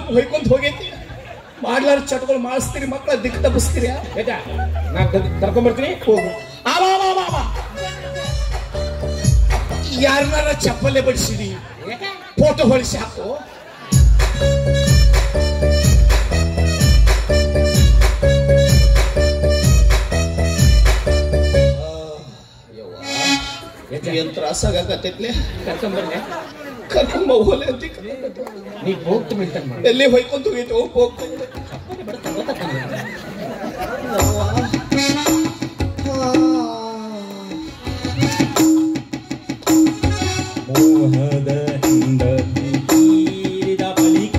ಹೊಯ್ಕೊಂತ ಹೋಗೈತಿ ಮಾಡ್ಲಾರ ಚಟಗಳು ಮಾಡಿಸ್ತೀರಿ ಮಕ್ಕಳ ದಿಕ್ಕ ತಪ್ಪಿಸ್ತೀರಿ ಯಾಕ ನಾ ಕರ್ಕೊಂಡ್ಬರ್ತೀನಿ ಹೋಗು ಯಾರನ್ನಾರ ಚಪ್ಪಲೆ ಬಡಿಸಿದಿ ಫೋಟೋ ಹೊಳಿಸಿ ಹಾಕು ಏನ್ ತ್ರಾಸಾಗತ್ತೈತ್ಲೆ ಕರ್ಕೊಂಡ್ಬರ್ನೆ ಕರ್ಕೊಂಬ ಹೋಲೆ ಅಂತ ನೀ ಹೋಗ್ತು ಮಿಲ್ಟನ್ ಮಾಡಿ ಎಲ್ಲಿ ಹೊಯ್ಕೊಂತ ಹೋಗೈತಿ ಹೋಗ್ ಹೋಗ್ತೈತೆ ಮೋಹದ ಹಿಂದಲಿ ತೀರಿದ ಬಳಿಕ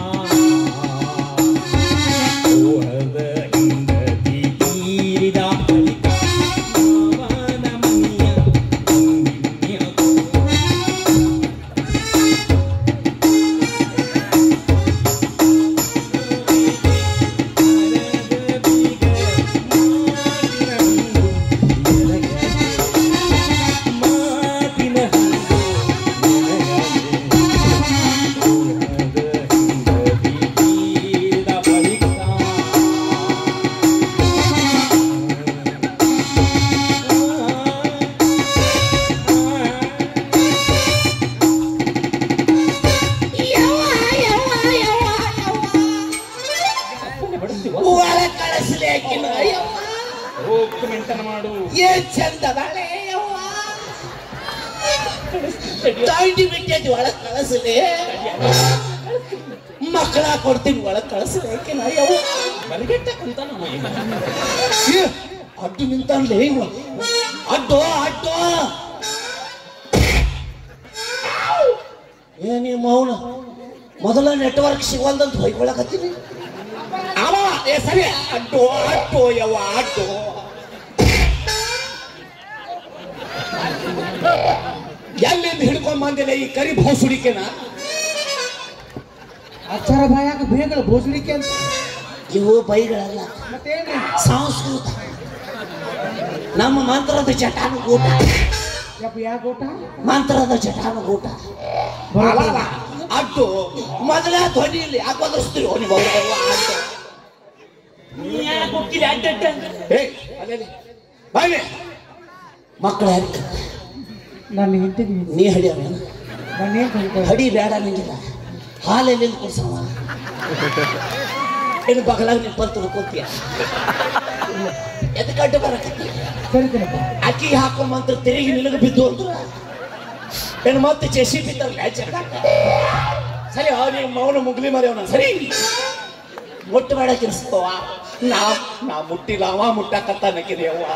ಮೋಹದ ಹಿಂದಲಿ ತೀರಿದ ಬಳಿಕ ಮಾವನ ಮನೆಯ ಮುಂದಿನ್ಯಾಕೋ ಒಳ ಕಳಿಸ್ಲಿ ಆಕಿನ ಅಯ್ಯವ್ವ. ಮಾಡು ಏನ್ ಚಂದ ಅದಾಳೆ ಯವ್ವ. ತಾಯಿಟಿ ಬಿಟ್ಟೈತಿ ಒಳಗ್ ಕಳಿಸ್ಲಿ ಮಕ್ಕಳ ಕೊಡ್ತೀನಿ ಒಳಗ್ ಕಳಿಸ್ಲಿ ಆಕಿನ ಅಯ್ಯವ್ವ. ಬರಿಗೆಟ್ಟ ಕುಂತ ನಮ್ಮ ಏ, ಅಡ್ಡು ನಿಂತಾನ್ಲೇ ಇವ ಅಡ್ಡು ಅಡ್ಡು ಏನಿ ಮೌನ ಮೊದಲ ನೆಟ್ವರ್ಕ್ ಸಿಗೋಲ್ದಂತ ಹೊಯ್ಕೊಳಕತ್ತೀನಿ ಅವ ಏ ಸರಿ ಅಡ್ಡು ಅಡ್ಡು ಯವ್ವ ಅಡ್ಡು ಎಲ್ಲಿಂದ ಹಿಡ್ಕೊಂಡ್ ಬಂದಿಲ್ಲ ಈ ಕರಿ ಭೌಸುಡಿಕೆನ ಅಚ್ಚಾರ ಬಾಯಾಗ ಬೇಗಲ ಬೋಸಡಿಕೆ ಅಂತ ಇವು ಬೈಗಳಲ್ಲ ಮತ್ತೇನು ಸಂಸ್ಕೃತ ನಮ್ಮ ಮಂತ್ರದ ಚಟಾನುಗೂಟ ಯಪ್ಪ ಯಾಕೆ ಊಟ ಮಂತ್ರದ ಚಟಾನುಗೂಟ ಅಲ್ಲ, ಅಡ್ಡು ಮೊದಲ ಧ್ವನಿಯಲ್ಲಿ ಯಾಕೆ ಒದರಿಸ್ತೀರಿ ನೀವು ಅಡ್ಡು ಹೋಗ್ತಿಲ್ಲ ಅಡ್ಡ ಏ ಅಲ್ಲಲ್ಲಿ ಬಾಯ್ಲೆ ಮಕ್ಕಳ ನನ್ನ ಹಿಂತೀನಿ ನೀ ಹಡಿ ಅವನ ನಾನು ಏನು ಕಲಿತ ಹಡಿ ಬೇಡ ನಿಂಗಿಲ್ಲ ಹಾಲಲ್ಲಿ ಕೊಡ್ಸವ ಏನು ಬಗಲಾಗ ನಿಂಪಲ್ ತಿಳ್ಕೊತೀಯ ಎದಕ್ಕೆ ಅಡ್ಡು ಬರಕತ್ತಿ ಕಲಿತೀನಪ್ಪ ಅಕ್ಕಿ ಹಾಕೋ ಮಂತ್ರ ತಿರುಗಿ ನಿನಗೆ ಬಿದ್ದು ಅಂದ್ರ ಏನು ಮತ್ತೆ ಚೆಸಿ ಬಿದ್ದಾರಲ್ಲ ಜಗದಾಗ ಸರಿ ಅವನಿಗೆ ಮೌನ ಮುಗ್ಲಿ ಮರಿ ಅವನ ಸರಿ ಮುಟ್ಟು ಬೇಡ ಕಿರಿಸ್ಕೋವ ನಾ ನಾ ಮುಟ್ಟಿಲ್ಲ ಅವ ಮುಟ್ಟಕತ್ತ ನಕ್ಕಿದೆ ಅವ್ವ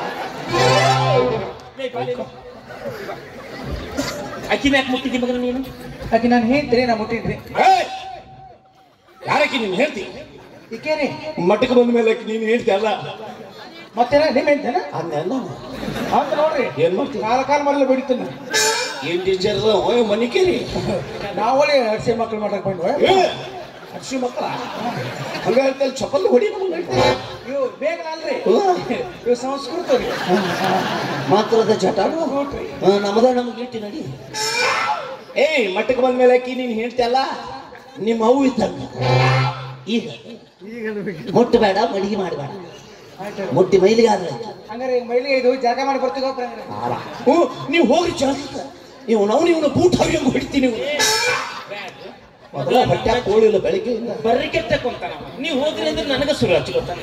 ಅಕ್ಕಿನ ಯಾಕೆ ಮುಟ್ಟಿದ್ದಿ ಮಗನ ನೀನು ಆಕೆ ನಾನು ಹೇಳ್ತೀರಿ ನಾ ಮುಟ್ಟಿನ್ರಿ ಏಯ್! ಯಾರಕ್ಕಿ ನೀನು ಹೇಳ್ತಿ ಈಕೇರಿ ಮಟ್ಟಕ್ಕೆ ಬಂದ ಮೇಲೆ ಆಕಿ ನೀನು ಹೇಳ್ತಿ ಅಲ್ಲ ಮತ್ತೇನ ನಿಮ್ಮ ಹೇಳ್ತೇನ ಅಂದೆಲ್ಲ ಅಂತ ನೋಡ್ರಿ ಏನ್ ಮಾಡ್ತೀವಿ ಕಾಲ ಕಾಲ ಮೊದಲು ಬಿಡಿತೀನಿ ಏನ್ ಟೀಚರ್ ಓಯ್ ಮನಿಕೇರಿ ನಾವಳೆ ಹಡ್ಸಿ ಮಕ್ಳು ಮಾಡಕ್ ಬಂದ್ವ ಏ ಹರ್ಷಿ ಮಕ್ಕಳ ಹಂಗ ಹೇಳ್ತಾರೆ ಚಪ್ಪಲ್ ಹೊಡಿ ನಮ್ಗೆ ಹೇಳ್ತಾರೆ ಇವು ಬೇಗ ಅಲ್ರಿ ಹ್ಮ್. ಇವು ಸಂಸ್ಕೃತ ರೀ ಮಾತ್ರದ ಜಟಾನು ನೋಡ್ರಿ ನಮ್ಮದ ನಮ್ಗೆ ಇಟ್ಟಿ ನಡಿ ಏಯ್ ಮಟ್ಟಕ್ಕೆ ಬಂದ ಮೇಲೆ ಆಕಿ ನೀನು ಹೇಳ್ತಿಯಲ್ಲ ನಿಮ್ಮ ಅವು ಇದ್ದಂಗ ಈಗ ಮುಟ್ಟಬೇಡ ಮಡಿಗೆ ಮಾಡಬೇಡ ಆಯ್ತು ಮುಟ್ಟಿ ಮೈಲಿಗೆ ಆದ್ರೆ ಹಂಗಾರೆ ಈಗ ಮೈಲಿಗೆ ಇದು ಜಾಗ ಮಾಡಿ ಬರ್ತೀವಿ ಹೋಗ್ರಿ ಹಂಗಾರೆ ಹ್ಞೂ ನೀವು ಹೋಗ್ರಿ ಜಾಗಕ್ಕೆ ನೀವು ನಾವು ನೀವು ಬೂಟ್ ಹಾಕಿ ಹೊಡಿತೀನಿ ನೀವು ಮೊದಲ ಬಟ್ಟೆ ಕೋಳಿಲ್ಲ ಬೆಳಿಗ್ಗೆಯಿಂದ ಬರ್ರಿಕೆಟ್ಟ ಕೊಂತಾನ ನೀವು ಹೋದ್ರಿ ಅಂದ್ರೆ ನನಗ ಸುರು ಹಚ್ಕೊತಾನೆ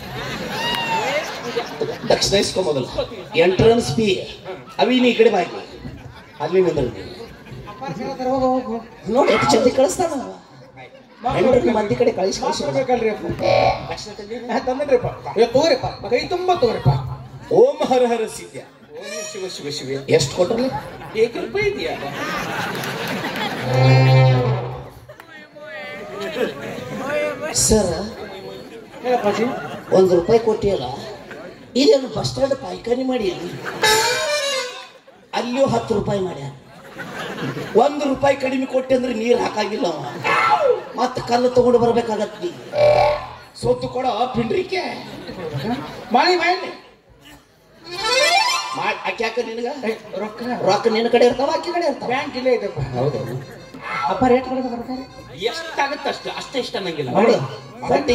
ದಕ್ಷಿಣ ಇಸ್ಕೊ ಮೊದಲು ಎಂಟ್ರನ್ಸ್ ಫೀ ಅವಿನಿ ಈ ಕಡೆ ಬಾಕಿ ಅಲ್ಲಿ ನಿಂದ್ರೆ ಅಪ್ಪಾರ ಕೇಳತ್ತಾರ ಹೋಗ ಹೋಗು ನೋಡಿ ಎಷ್ಟು ಚಂದ ಕಳಿಸ್ತಾನ ಅವ. ಹೆಂಡ್ರನ್ನ ಮಂದಿ ಕಡೆ ಕಳಿಸಿ ಕಳಿಸಿ ಬೇಕಲ್ರಿ ಅಪ್ಪ ಹಾ, ತಂದನ್ರಿಪ್ಪ ಏ ತಗೋರಿಪ್ಪ ಕೈ ತುಂಬ ತಗೋರಿಪ್ಪ ಓಂ ಹರ ಹರ ಸಿದ್ಯ ಶಿವ ಶಿವ ಶಿವ ಎಷ್ಟು ಕೊಟ್ರಲ್ಲ ಏಕ ರೂಪಾಯಿ ಇದೆಯಾ ಸರ್ ಹೇಳಪ್ಪಾಜಿ ಒಂದು ರೂಪಾಯಿ ಕೊಟ್ಟಿಯಲ್ಲ ಇದೇನು ಬಸ್ ಸ್ಟ್ಯಾಂಡ್ ಪಾಯ್ಕಾನಿ ಮಾಡಿ ಅಲ್ಲಿಯೂ ಹತ್ತು ರೂಪಾಯಿ ಮಾಡ್ಯಾರ ಒಂದು ರೂಪಾಯಿ ಕಡಿಮೆ ಕೊಟ್ಟೆ ಅಂದ್ರೆ ನೀರು ಹಾಕಾಗಿಲ್ಲ ಅವ ಮತ್ತೆ ಕಲ್ಲು ತಗೊಂಡು ಬರ್ಬೇಕಾಗತ್ತೆ ನೀ ಸೊತ್ತು ಕೊಡ ಪಿಂಡ್ರಿಕೆ ಮಾಡಿ ಮಾಡಿ ಮಾಡಿ ಆಕೆ ಯಾಕ ನಿನಗ ರೊಕ್ಕ ರೊಕ್ಕ ನಿನ್ನ ಕಡೆ ಇರ್ತಾವ ಆಕೆ ಕಡೆ ಇರ್ತಾವ ಬ್ಯಾಂಕ್ ಇಲ್ಲೇ ಐತಪ್ಪ ಹೌದು ಅಪ್ಪ ರೇಟ್ ಕೊಡೋದು ಬರ್ತಾರೆ ಎಷ್ಟಾಗತ್ತೆ ಅಷ್ಟು ಅಷ್ಟೇ ಇಷ್ಟ ನಂಗಿಲ್ಲ ಮಾಡು ಬಟ್ಟೆ